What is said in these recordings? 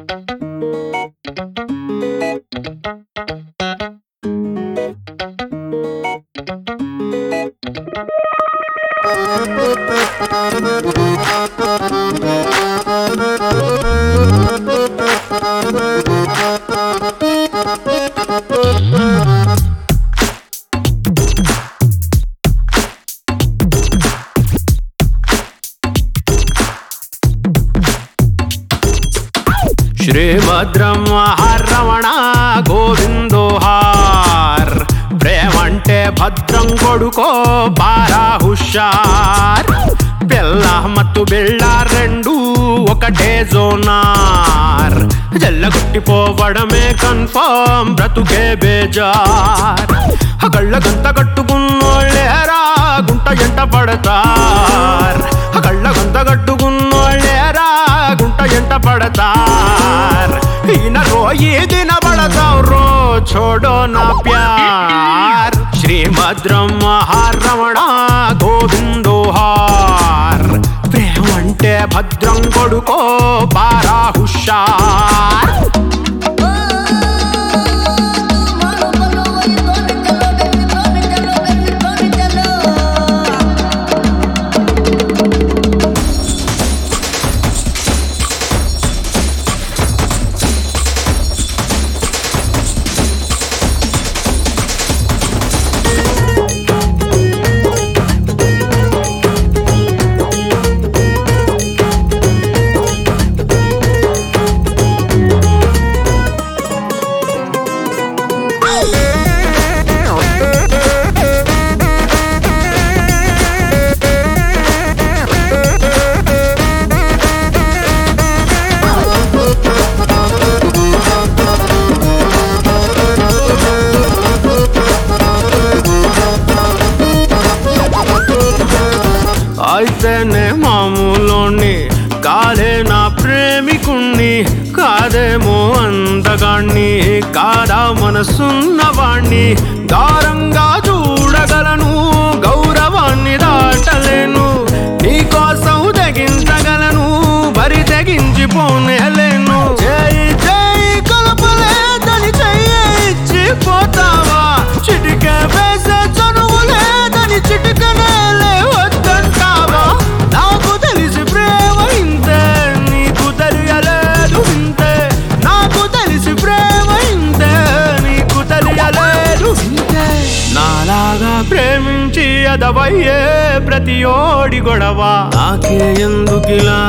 శ్రీభద్రమహరమణ గోవిందోహార్ ప్రేమంటే భద్రం కొడుకో బారా హుషార్ పిల్ల మత్తు బిళ్ళ రెండు ఒకటే జోనార్ జల్లగొట్టిపోవడమే కన్ఫర్మ్ బ్రతుకే బేజార్ కళ్ళ గంత కట్టుకున్నోళ్ళేరా గుంట ఎంట పడతార్ కళ్ళ గంత కట్టుకున్నోళ్ళేరా గుంట ఎంట పడతార్ ఈయన రోయి దిన పడతాం రో छोड़ो ना प्यार శ్రీభద్రం మహారమణ గోవిందోహార్ ప్రేమంటే భద్రం కొడుకో బారా హుషార్ అయితేనే మామూలోని కాలే నా ప్రేమికుణ్ణి కాదేమో అందగాణ్ణి కాదా మనసున్నవాణ్ణి దారంగా చూడగలను గౌరవాన్ని దాటలేను నీకోసం తెగించగలను బరి తెగించిపోనేలేను చేయి చేయి కలపలేదని చెయ్యి ఇచ్చిపోతావా చిటికే వేసే చనువు లేదని చిటికనేలే వద్దంటావా నాకు తెలిసి ప్రేమ ఇంతే నీకు తెలియలేదు ఇంతే నాకు తెలిసి ప్రేమ ఇంతే నీకు తెలియలేదు ఇంతే నాలాగా ప్రేమించి అదవయ్యే ప్రతి ఓడి గొడవ నాకే ఎందుకిలా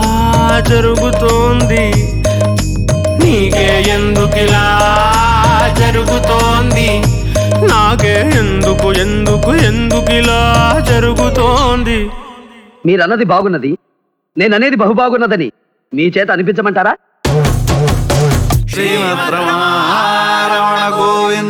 జరుగుతోంది నీకే ఎందుకిలా జరుగుతోంది నాకే ఎందుకు ఎందుకు ఎందుకిలా జరుగుతోంది మీరన్నది బాగున్నది నేననేది బహు బాగున్నదని మీ చేత అనిపించమంటారా శ్రీమద్రమణ గోవింద